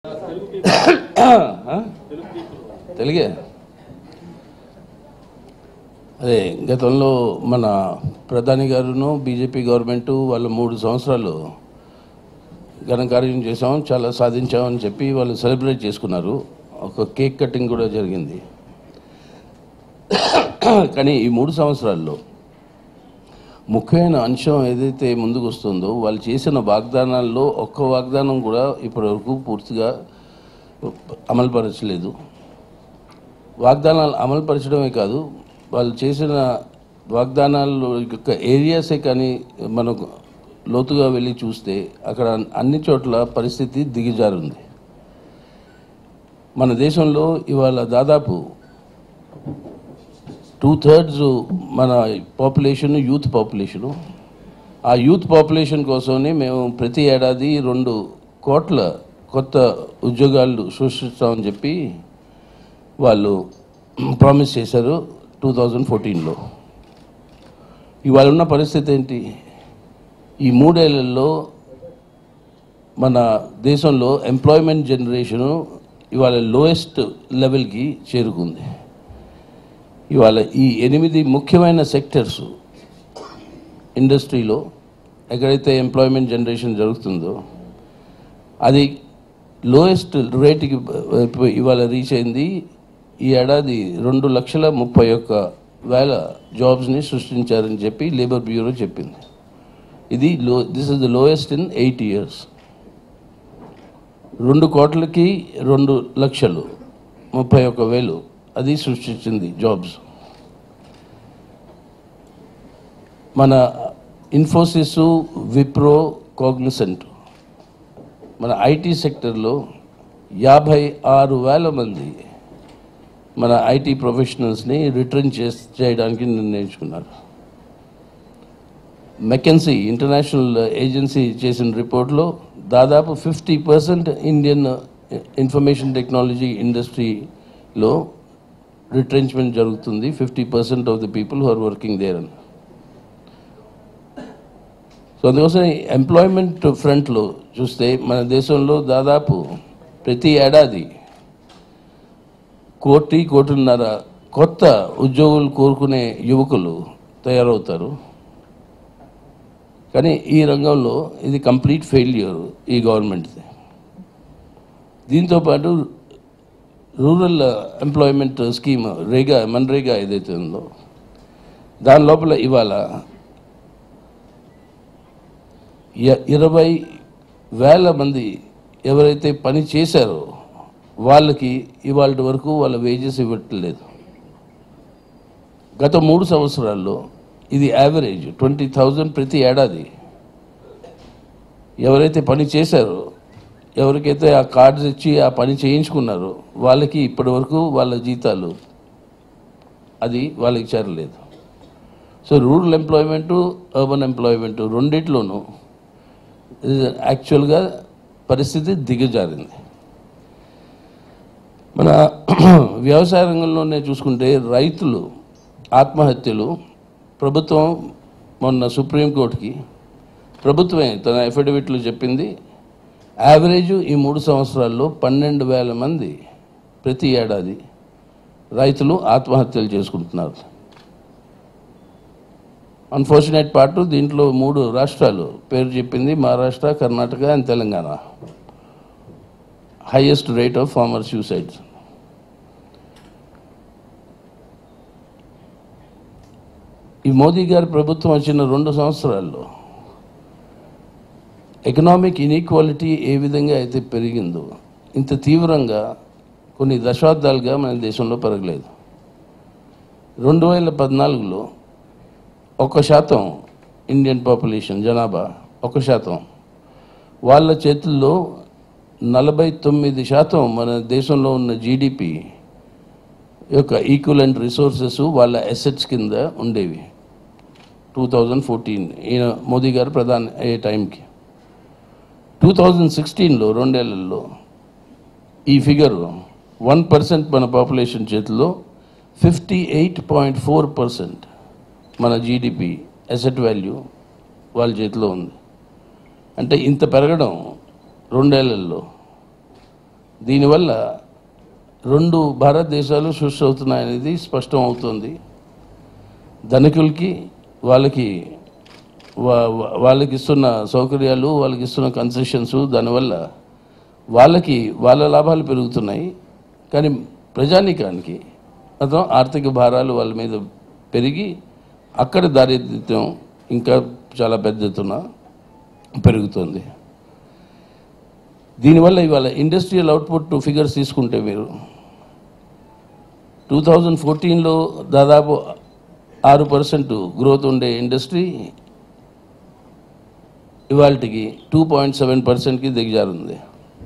తెలుగే అదే గతంలో మన ప్రధాని గారును బీజేపీ గవర్నమెంట్ వాళ్ళు మూడు సంవత్సరాలు ఘనకార్యం చేసాం చాలా సాధించామని చెప్పి వాళ్ళు సెలబ్రేట్ చేసుకున్నారు ఒక కేక్ కటింగ్ కూడా జరిగింది కానీ ఈ మూడు సంవత్సరాల్లో ముఖ్యమైన అంశం ఏదైతే ముందుకు వస్తుందో వాళ్ళు చేసిన వాగ్దానాల్లో ఒక్క వాగ్దానం కూడా ఇప్పటివరకు పూర్తిగా అమలుపరచలేదు వాగ్దానాలు అమలుపరచడమే కాదు వాళ్ళు చేసిన వాగ్దానాలు యొక్క ఏరియాసే కానీ మనకు లోతుగా వెళ్ళి చూస్తే అక్కడ అన్ని చోట్ల పరిస్థితి దిగజారుంది మన దేశంలో ఇవాళ దాదాపు టూ థర్డ్స్ మన పాపులేషన్ యూత్ పాపులేషను ఆ యూత్ పాపులేషన్ కోసమని మేము ప్రతి ఏడాది రెండు కోట్ల కొత్త ఉద్యోగాలు సృష్టిస్తామని చెప్పి వాళ్ళు ప్రామిస్ చేశారు టూ థౌజండ్ ఫోర్టీన్లో ఇవాళ ఉన్న పరిస్థితి ఏంటి ఈ మూడేళ్లలో మన దేశంలో ఎంప్లాయ్మెంట్ జనరేషను ఇవాళ లోయెస్ట్ లెవెల్కి చేరుకుంది ఇవాళ ఈ ఎనిమిది ముఖ్యమైన సెక్టర్స్ ఇండస్ట్రీలో ఎక్కడైతే ఎంప్లాయ్మెంట్ జనరేషన్ జరుగుతుందో అది లోయెస్ట్ రేటుకి ఇవాళ రీచ్ అయింది ఈ ఏడాది రెండు లక్షల ముప్పై ఒక్క వేల జాబ్స్ని సృష్టించారని చెప్పి లేబర్ బ్యూరో చెప్పింది ఇది low this is the lowest in eight years రెండు కోట్లకి రెండు లక్షలు ముప్పై ఒక్క వేలు అది సృష్టించింది జాబ్స్ మన ఇన్ఫోసిస్ విప్రో కాగ్నిసెంట్ మన ఐటీ సెక్టర్లో యాభై ఆరు వేల మంది మన ఐటీ ప్రొఫెషనల్స్ని రిటర్న్ చేస్ చేయడానికి నిర్ణయించుకున్నారు మెకెన్సీ ఇంటర్నేషనల్ ఏజెన్సీ చేసిన రిపోర్ట్లో దాదాపు fifty percent Indian information technology ఇండస్ట్రీలో రిట్రెంచ్మెంట్ జరుగుతుంది fifty percent of the people who are working there అని సో అందుకోసం ఎంప్లాయ్మెంట్ ఫ్రంట్లో చూస్తే మన దేశంలో దాదాపు ప్రతి ఏడాది కోటి కోటిన్నర కొత్త ఉద్యోగులు కోరుకునే యువకులు తయారవుతారు కానీ ఈ రంగంలో ఇది కంప్లీట్ ఫెయిల్యూర్ ఈ గవర్నమెంట్ది దీంతోపాటు rural employment scheme REGA MNREGA ఏదైతే ఉందో దాని లోపల ఇవాళ ఇ- ఇరవై వేల మంది ఎవరైతే పని చేశారో వాళ్ళకి ఇవాళ వరకు వాళ్ళ వేజెస్ ఇవ్వట్లేదు గత మూడు సంవత్సరాల్లో ఇది యావరేజ్ ట్వంటీ థౌజండ్ ప్రతి ఏడాది ఎవరైతే పని చేశారో ఎవరికైతే ఆ కార్డ్స్ ఇచ్చి ఆ పని చేయించుకున్నారో వాళ్ళకి ఇప్పటి వరకు వాళ్ళ జీతాలు అది వాళ్ళకి చేరలేదు so rural employment urban employment రెండిట్లోనూ ఇది యాక్చువల్గా పరిస్థితి దిగజారింది మన వ్యవసాయ రంగంలోనే చూసుకుంటే రైతులు ఆత్మహత్యలు ప్రభుత్వం మొన్న సుప్రీంకోర్టుకి ప్రభుత్వమే తన అఫిడవిట్లో చెప్పింది యావరేజ్ ఈ మూడు సంవత్సరాల్లో పన్నెండు వేల మంది ప్రతి ఏడాది రైతులు ఆత్మహత్యలు చేసుకుంటున్నారు అన్ఫార్చునేట్ పార్ట్ దీంట్లో మూడు రాష్ట్రాలు పేరు చెప్పింది Maharashtra Karnataka and Telangana highest rate of farmer suicides ఈ మోదీ గారి ప్రభుత్వం వచ్చిన రెండు సంవత్సరాల్లో ఎకనామిక్ ఇన్ఈక్వాలిటీ ఏ విధంగా అయితే పెరిగిందో ఇంత తీవ్రంగా కొన్ని దశాబ్దాలుగా మన దేశంలో పెరగలేదు రెండు వేల పద్నాలుగులో ఒక శాతం ఇండియన్ పాపులేషన్ జనాభా ఒక శాతం వాళ్ళ చేతుల్లో నలభై తొమ్మిది శాతం మన దేశంలో ఉన్న జీడిపి యొక్క ఈక్వలెంట్ రిసోర్సెస్ వాళ్ళ అసెట్స్ కింద ఉండేవి టూ థౌజండ్ ఫోర్టీన్ ఈయన మోదీ గారు ప్రధాని అయ్యే టైంకి టూ థౌజండ్ సిక్స్టీన్లో రెండేళ్లలో ఈ ఫిగర్ వన్ పర్సెంట్ మన పాపులేషన్ చేతిలో fifty eight point four percent మన జీడిపి అసెట్ వాల్యూ వాళ్ళ చేతిలో ఉంది అంటే ఇంత పెరగడం రెండేళ్లలో దీనివల్ల రెండు భారతదేశాలు సృష్టి అవుతున్నాయనేది స్పష్టం అవుతుంది ధనికులకి వాళ్ళకి వా- వా- వాళ్ళకి ఇస్తున్న సౌకర్యాలు వాళ్ళకి ఇస్తున్న కన్సెషన్స్ దానివల్ల వాళ్ళకి వాళ్ళ లాభాలు పెరుగుతున్నాయి కానీ ప్రజానీకానికి మాత్రం ఆర్థిక భారాలు వాళ్ళ మీద పెరిగి అక్కడ దారిద్ర్యం ఇంకా చాలా పెద్ద ఎత్తున పెరుగుతుంది దీనివల్ల ఇవాళ ఇండస్ట్రియల్ అవుట్పుట్ ఫిగర్స్ తీసుకుంటే మీరు టూ థౌజండ్ ఫోర్టీన్లో దాదాపు ఆరు పర్సెంట్ గ్రోత్ ఉండే ఇండస్ట్రీ ఇవాళకి టూ పాయింట్ సెవెన్ పర్సెంట్కి దిగజారుంది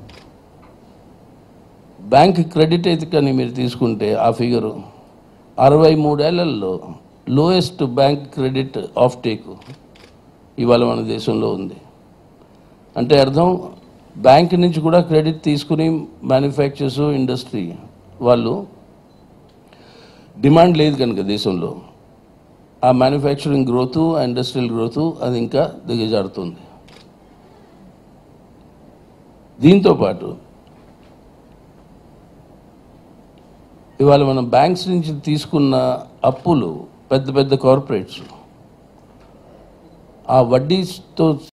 బ్యాంక్ క్రెడిట్ అయితే కానీ మీరు తీసుకుంటే ఆ ఫిగరు అరవై మూడేళ్లలో lowest bank credit offtake ఇవాళ మన దేశంలో ఉంది అంటే అర్థం బ్యాంక్ నుంచి కూడా క్రెడిట్ తీసుకుని మ్యానుఫ్యాక్చర్స్ ఇండస్ట్రీ వాళ్ళు డిమాండ్ లేదు కనుక దేశంలో ఆ మ్యానుఫ్యాక్చరింగ్ గ్రోత్ ఆ ఇండస్ట్రియల్ గ్రోత్ అది ఇంకా దిగజారుతుంది దీంతో పాటు ఇవాళ మనం బ్యాంక్స్ నుంచి తీసుకున్న అప్పులు పెద్ద పెద్ద కార్పొరేట్స్ ఆ వడ్డీతో